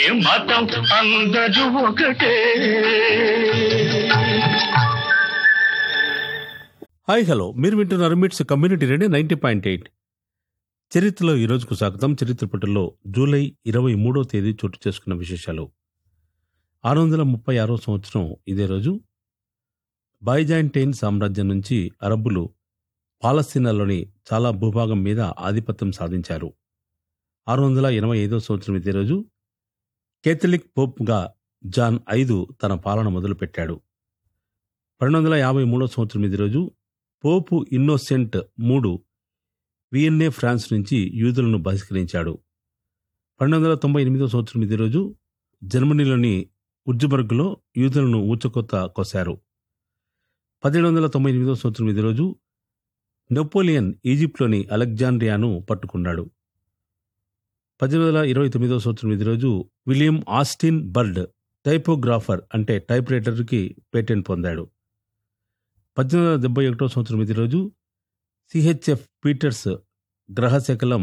మతం అందరూ ఒకటే హాయ్ హలో మీరు వింటున్నారు MITS community radio ninety point eight చరిత్రలో ఈ రోజుకు స్వాగతం చరిత్ర పుటల్లో జూలై ఇరవై మూడో తేదీ చోటు చేసుకున్న విశేషాలు ఆరు వందల ముప్పై ఆరో సంవత్సరం ఇదే రోజు బైజాంటైన్ సామ్రాజ్యం నుంచి అరబ్బులు పాలస్తీనాలోని చాలా భూభాగం మీద ఆధిపత్యం సాధించారు ఆరు వందల ఎనభై ఐదో సంవత్సరం ఇదే రోజు కేథలిక్ పోప్గా జాన్ ఐదు తన పాలన మొదలుపెట్టాడు పన్నెండు వందల యాభై మూడో సంవత్సరం ఇదే రోజు పోపు ఇన్నోసెంట్ మూడు వియన్నే ఫ్రాన్స్ నుంచి యూదులను బహిష్కరించాడు పన్నెండు వందల తొంభై ఎనిమిదో సంవత్సరం ఇదే రోజు జర్మనీలోని ఉజ్జబర్గ్లో యూదులను ఊచకొత్త కొశారు పదిహేడు వందల తొంభై ఎనిమిదో సంవత్సరం ఇదే రోజు నెపోలియన్ ఈజిప్ట్లోని అలెగ్జాండ్రియాను పట్టుకున్నాడు పద్దెనిమిది వందల ఇరవై తొమ్మిదో సంవత్సరం ఇదే రోజు విలియం ఆస్టిన్ బర్డ్ టైపోగ్రాఫర్ అంటే టైప్ రైటర్కి పేటెంట్ పొందాడు పద్దెనిమిది వందల డెబ్బై ఒకటో సంవత్సరం ఇది రోజు సిహెచ్ఎఫ్ పీటర్స్ గ్రహశకలం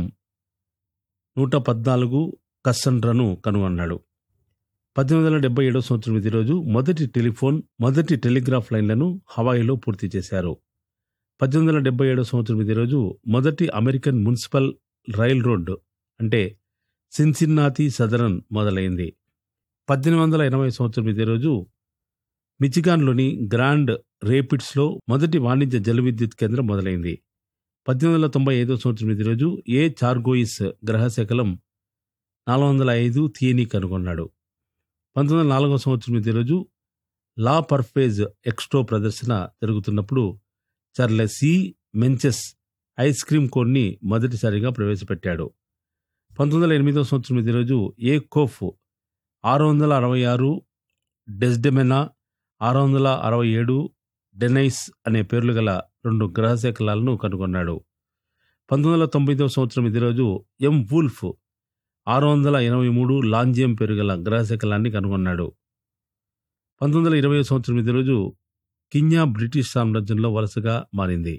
నూట పద్నాలుగు కస్సండ్రను కనుగొన్నాడు పద్దెనిమిది వందల డెబ్బై ఏడో సంవత్సరం ఇది రోజు మొదటి టెలిఫోన్ మొదటి టెలిగ్రాఫ్ లైన్లను హవాయిలో పూర్తి చేశారు పద్దెనిమిది వందల డెబ్బై ఏడో సంవత్సరం ఇది రోజు మొదటి అమెరికన్ మున్సిపల్ రైల్ రోడ్ అంటే సిన్సిన్నాతి సదరన్ మొదలైంది పద్దెనిమిది వందల ఎనభై సంవత్సరం ఇదే రోజు మిచిగాన్లోని గ్రాండ్ రేపిడ్స్లో మొదటి వాణిజ్య జల విద్యుత్ కేంద్రం మొదలైంది పద్దెనిమిది వందల తొంభై ఐదో సంవత్సరం ఇదే రోజు ఏ చార్గోయిస్ గ్రహశకలం నాలుగు వందల ఐదు థియని కనుగొన్నాడు పంతొమ్మిది వందల నాలుగో సంవత్సరం ఇదే రోజు లా పర్ఫేజ్ ఎక్స్ట్రో ప్రదర్శన జరుగుతున్నప్పుడు Charles C Menches ice cream కోన్ని మొదటిసారిగా ప్రవేశపెట్టాడు పంతొమ్మిది వందల ఎనిమిదో సంవత్సరం ఇదే రోజు ఏ కోఫ్ ఆరు వందల అరవై ఆరు డెస్డెమెనా ఆరు వందల అరవై ఏడు డెనైస్ అనే పేర్లు గల రెండు గ్రహశకలాలను కనుగొన్నాడు పంతొమ్మిది వందల తొంభైదవ సంవత్సరం ఇదే రోజు ఎం వూల్ఫ్ ఆరు వందల ఎనభై మూడు లాంజియం పేరు గల గ్రహశకలాన్ని కనుగొన్నాడు పంతొమ్మిది వందల ఇరవై సంవత్సరం ఇదే రోజు కిన్యా బ్రిటిష్ సామ్రాజ్యంలో వలసగా మారింది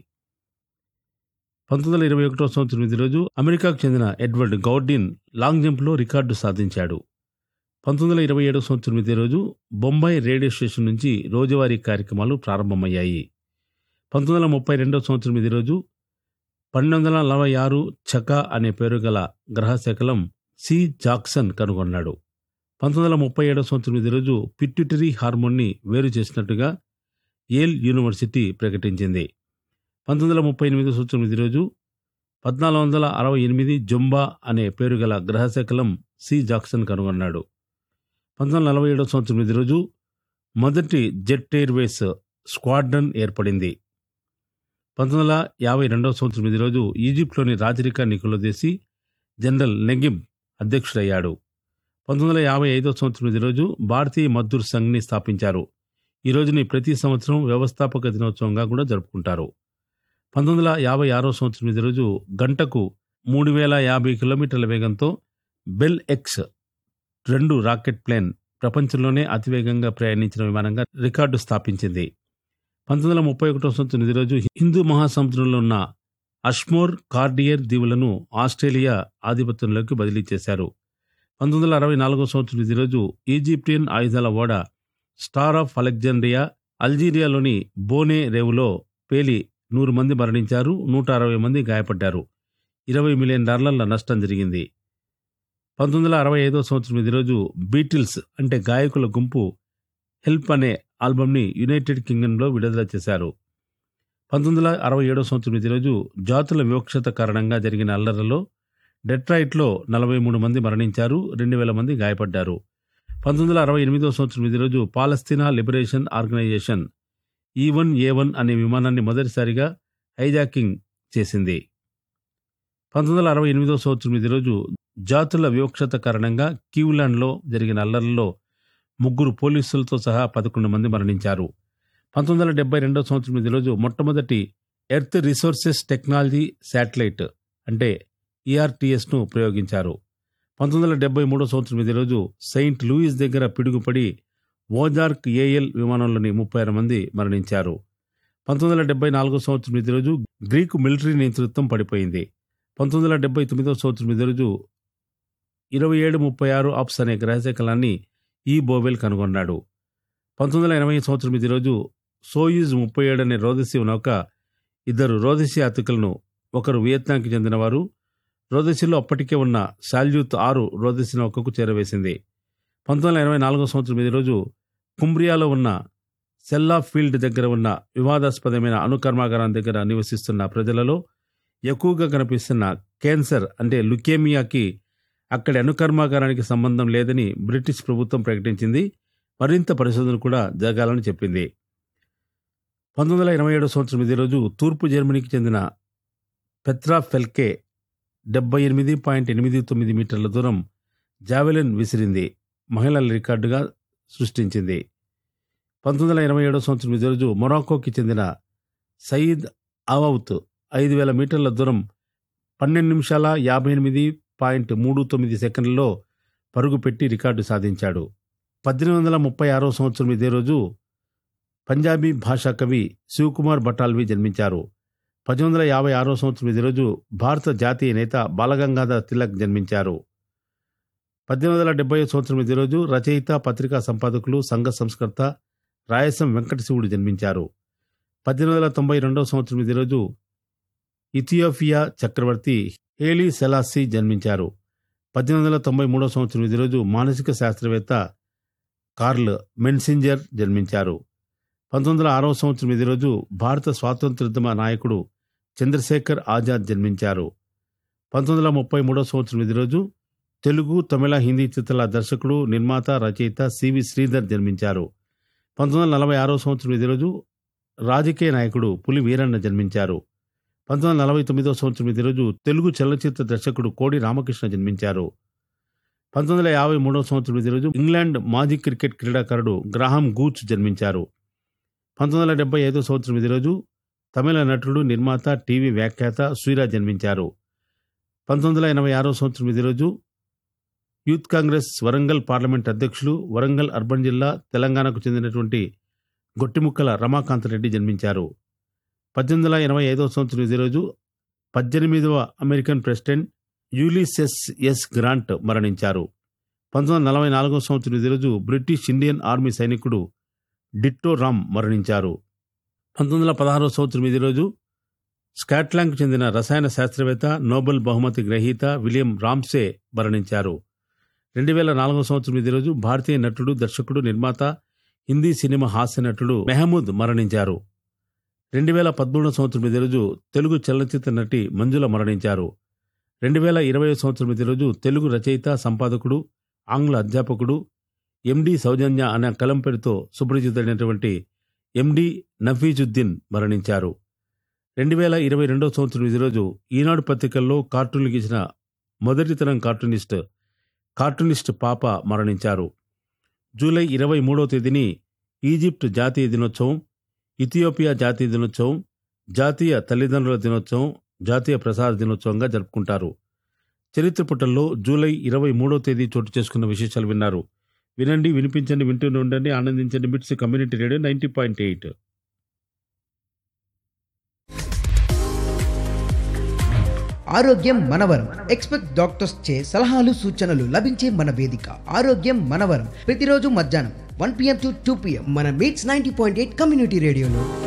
పంతొమ్మిది వందల ఇరవై ఒకటో సంవత్సరం ఇదే రోజు అమెరికాకు చెందిన ఎడ్వర్డ్ గౌర్డిన్ లాంగ్ జంప్లో రికార్డు సాధించాడు పంతొమ్మిది వందల ఇరవై ఏడో సంవత్సరం ఇదే రోజు బొంబాయి రేడియో స్టేషన్ నుంచి రోజువారీ కార్యక్రమాలు ప్రారంభమయ్యాయి పంతొమ్మిది వందల ముప్పై రెండో సంవత్సరం ఇదే రోజు పన్నెండు వందల నలభై ఆరు చకా అనే పేరు గల గ్రహశకలం సి జాక్సన్ కనుగొన్నాడు పంతొమ్మిది వందల ముప్పై ఏడో సంవత్సరం ఇదే రోజు పిట్యూటరీ హార్మోన్ని వేరు చేసినట్టుగా ఏల్ యూనివర్సిటీ ప్రకటించింది పంతొమ్మిది వందల ముప్పై ఎనిమిదో సంవత్సరం ఇదే రోజు పద్నాలుగు వందల అరవై ఎనిమిది జొంబా అనే పేరు గల గ్రహశకలం సి జాక్సన్ కనుగొన్నాడు పంతొమ్మిది వందల నలభై ఏడో సంవత్సరం ఇదే రోజు మొదటి జెట్ ఎయిర్వేస్ స్క్వాడ్రన్ ఏర్పడింది పంతొమ్మిది వందల యాభై రెండవ సంవత్సరం ఇదే రోజు ఈజిప్ట్లోని రాజరిక నికులదేసి జనరల్ నెగిబ్ అధ్యక్షుడయ్యాడు పంతొమ్మిది వందల యాభై ఐదో సంవత్సరం ఇదే రోజు భారతీయ మద్దూర్ సంఘ్ని స్థాపించారు ఈ రోజుని ప్రతి సంవత్సరం వ్యవస్థాపక దినోత్సవంగా కూడా జరుపుకుంటారు పంతొమ్మిది వందల యాభై ఆరో సంవత్సరం ఇదే రోజు గంటకు మూడు వేల యాభై కిలోమీటర్ల వేగంతో బెల్ ఎక్స్ రెండు రాకెట్ ప్లేన్ ప్రపంచంలోనే అతివేగంగా ప్రయాణించిన విమానంగా రికార్డు స్థాపించింది పంతొమ్మిది వందల ముప్పై ఒకటో సంవత్సరం ఇదే రోజు హిందూ మహాసముద్రంలో ఉన్న అష్మోర్ కార్డియర్ దీవులను ఆస్ట్రేలియా ఆధిపత్యంలోకి బదిలీ చేశారు పంతొమ్మిది వందల అరవై నాలుగో సంవత్సరం ఇదే రోజు ఈజిప్టియన్ ఆయుధాల ఓడ స్టార్ ఆఫ్ అలెగ్జాండ్రియా అల్జీరియాలోని బోనే రేవులో పేలి నూరు మంది మరణించారు నూట అరవై మంది గాయపడ్డారు ఇరవై మిలియన్ డాలర్ల నష్టం జరిగింది పంతొమ్మిది వందల అరవై ఐదో సంవత్సరం ఇదే రోజు బీటిల్స్ అంటే గాయకుల గుంపు హెల్ప్ అనే ఆల్బమ్ని యునైటెడ్ కింగ్డమ్లో విడుదల చేశారు పంతొమ్మిది వందల అరవై ఏడో సంవత్సరం ఇదే రోజు జాతుల వివక్షత కారణంగా జరిగిన అల్లర్లలో డెట్రాయిట్లో నలభై మూడు మంది మరణించారు రెండు వేల మంది గాయపడ్డారు పంతొమ్మిది వందల అరవై ఎనిమిదో సంవత్సరం ఇదే రోజు పాలస్తీనా లిబరేషన్ ఆర్గనైజేషన్ ఈ వన్ ఏ వన్ అనే విమానాన్ని మొదటిసారిగా హైజాకింగ్ చేసింది పంతొమ్మిది వందల అరవై ఎనిమిదో సంవత్సరం ఇదే రోజు జాతుల వివక్షత కారణంగా క్యూలాండ్లో జరిగిన అల్లర్లలో ముగ్గురు పోలీసులతో సహా పదకొండు మంది మరణించారు పంతొమ్మిది వందల డెబ్బై రెండో సంవత్సరం ఇదే రోజు మొట్టమొదటి ఎర్త్ రిసోర్సెస్ టెక్నాలజీ శాటిలైట్ అంటే ఈఆర్టీఎస్ను ప్రయోగించారు పంతొమ్మిది వందల డెబ్బై మూడో సంవత్సరం ఇదే రోజు సెయింట్ లూయిస్ దగ్గర పిడుగుపడి ఓజార్క్ ఏఎల్ విమానంలోని ముప్పై ఆరు మంది మరణించారు పంతొమ్మిది వందల డెబ్బై నాలుగో సంవత్సరం ఇదే రోజు గ్రీకు మిలిటరీ నేతృత్వం పడిపోయింది పంతొమ్మిది వందల డెబ్బై తొమ్మిదో సంవత్సరం ఇదే రోజు ఇరవై ఏడు ముప్పై ఆరు ఆప్స్ అనే గ్రహశకలాన్ని ఈ బోవెల్ కనుగొన్నాడు పంతొమ్మిది వందల ఎనభై సంవత్సరం ఇదే రోజు సోయూజ్ ముప్పై ఏడు అనే రోదసీ నౌక ఇద్దరు రోదసీ యాత్రికులను ఒకరు వియత్నాంకి చెందినవారు రోదసీలో అప్పటికే ఉన్న శాల్యూత్ ఆరు రోదసీ నౌకకు చేరవేసింది పంతొమ్మిది వందల ఎనభై నాలుగో సంవత్సరం ఇదే రోజు కుంబ్రియాలో ఉన్న సెల్లా ఫీల్డ్ దగ్గర ఉన్న వివాదాస్పదమైన అణుకర్మాగారం దగ్గర నివసిస్తున్న ప్రజలలో ఎక్కువగా కనిపిస్తున్న క్యాన్సర్ అంటే లుకేమియాకి అక్కడి అణుకర్మాగారానికి సంబంధం లేదని బ్రిటిష్ ప్రభుత్వం ప్రకటించింది మరింత పరిశోధన కూడా జరగాలని చెప్పింది పంతొమ్మిది వందల ఎనభై ఏడో సంవత్సరం ఇదే రోజు తూర్పు జర్మనీకి చెందిన పెత్రా ఫెల్కే డెబ్బై ఎనిమిది పాయింట్ ఎనిమిది తొమ్మిది మీటర్ల దూరం జావెలిన్ విసిరింది మహిళల రికార్డుగా సృష్టించింది పంతొమ్మిది వందల ఎనభై ఏడో సంవత్సరం ఇదే రోజు మొరాకోకి చెందిన సయీద్ అవౌత్ ఐదు వేల మీటర్ల దూరం పన్నెండు నిమిషాల యాభై ఎనిమిది పాయింట్ మూడు తొమ్మిది సెకండ్లలో పరుగు పెట్టి రికార్డు సాధించాడు పద్దెనిమిది వందల ముప్పై ఆరో సంవత్సరం ఇదే రోజు పంజాబీ భాషా కవి శివకుమార్ బటాల్వి జన్మించారు పద్దెనిమిది వందల యాభై ఆరో సంవత్సరం ఇదే రోజు భారత జాతీయ నేత బాలగంగాధర్ తిలక్ జన్మించారు పద్దెనిమిది వందల డెబ్బై సంవత్సరం ఇదే రోజు రచయిత పత్రికా సంపాదకులు సంఘ సంస్కర్త రాయసం వెంకటశివుడు జన్మించారు పద్దెనిమిది వందల తొంభై రెండవ సంవత్సరం ఇదే రోజు ఇథియోపియా చక్రవర్తి హేలీ సెలాసి జన్మించారు పద్దెనిమిది వందల తొంభై మూడవ సంవత్సరం ఇదే రోజు మానసిక శాస్త్రవేత్త కార్ల్ మెన్సింజర్ జన్మించారు పంతొమ్మిది వందల ఆరవ సంవత్సరం ఇదే రోజు భారత స్వాతంత్రోద్యమ నాయకుడు చంద్రశేఖర్ ఆజాద్ జన్మించారు పంతొమ్మిది వందల ముప్పై మూడవ సంవత్సరం ఇదే రోజు తెలుగు తమిళ హిందీ చిత్రాల దర్శకుడు నిర్మాత రచయిత సివి శ్రీధర్ జన్మించారు పంతొమ్మిది వందల నలభై ఆరో సంవత్సరం ఇదే రోజు రాజకీయ నాయకుడు పులి వీరన్న జన్మించారు పంతొమ్మిది వందల నలభై తొమ్మిదో సంవత్సరం ఇదే రోజు తెలుగు చలనచిత్ర దర్శకుడు కోడి రామకృష్ణ జన్మించారు పంతొమ్మిది వందల యాభై మూడవ సంవత్సరం ఇదే రోజు ఇంగ్లాండ్ మాజీ క్రికెట్ క్రీడాకారుడు గ్రాహం గూచ్ జన్మించారు పంతొమ్మిది వందల డెబ్బై ఐదో సంవత్సరం ఇదే రోజు తమిళ నటుడు నిర్మాత టీవీ వ్యాఖ్యాత సూర్య జన్మించారు పంతొమ్మిది వందల ఎనభై ఆరో సంవత్సరం ఇదే రోజు యూత్ కాంగ్రెస్ వరంగల్ పార్లమెంట్ అధ్యక్షులు వరంగల్ అర్బన్ జిల్లా తెలంగాణకు చెందినటువంటి గొట్టిముక్కల రమాకాంత్ రెడ్డి జన్మించారు పద్దెనిమిది వందల ఎనభై ఐదవ సంవత్సరం ఇదే రోజు పద్దెనిమిదవ American president Ulysses S Grant మరణించారు పంతొమ్మిది వందల నలభై నాలుగవ సంవత్సరం ఇదే రోజు బ్రిటిష్ ఇండియన్ ఆర్మీ సైనికుడు డిట్టో రామ్ మరణించారు పంతొమ్మిది వందల పదహారవ సంవత్సరం ఇదే రోజు స్కాట్లాండ్కు చెందిన రసాయన శాస్త్రవేత్త నోబెల్ బహుమతి గ్రహీత విలియం రామ్సే మరణించారు రెండు వేల నాలుగవ సంవత్సరం ఇదే రోజు భారతీయ నటుడు దర్శకుడు నిర్మాత హిందీ సినిమా హాస్య నటుడు మెహమూద్ మరణించారు రెండు వేల పదమూడవ సంవత్సరం ఇదే రోజు తెలుగు చలనచిత్ర నటి మంజుల మరణించారు రెండు వేల ఇరవై సంవత్సరం ఇదే రోజు తెలుగు రచయిత సంపాదకుడు ఆంగ్ల అధ్యాపకుడు ఎండి సౌజన్య అనే కలం పేరుతో సుపరిచితుడైనటువంటి ఎండి నఫీజుద్దీన్ మరణించారు రెండు వేల ఇరవై రెండవ సంవత్సరం ఇదే రోజు ఈనాడు పత్రికల్లో కార్టూన్లు గీసిన మొదటి తరం కార్టూనిస్ట్ కార్టూనిస్ట్ పాప మరణించారు జూలై ఇరవై మూడవ తేదీని ఈజిప్ట్ జాతీయ దినోత్సవం ఇథియోపియా జాతీయ దినోత్సవం జాతీయ తల్లిదండ్రుల దినోత్సవం జాతీయ ప్రసార దినోత్సవంగా జరుపుకుంటారు చరిత్ర పుటల్లో జూలై ఇరవై మూడవ తేదీ చోటు చేసుకున్న విశేషాలు విన్నారు వినండి వినిపించండి వింటూనే ఉండండి ఆనందించండి MITS community radio ninety point eight ఆరోగ్యం మనవరం ఎక్స్పెక్ట్ డాక్టర్స్ చే సలహాలు సూచనలు లభించే మన వేదిక ఆరోగ్యం మనవరం ప్రతిరోజు మధ్యాహ్నం one PM to two PM మన MITS ninety point eight community రేడియోలో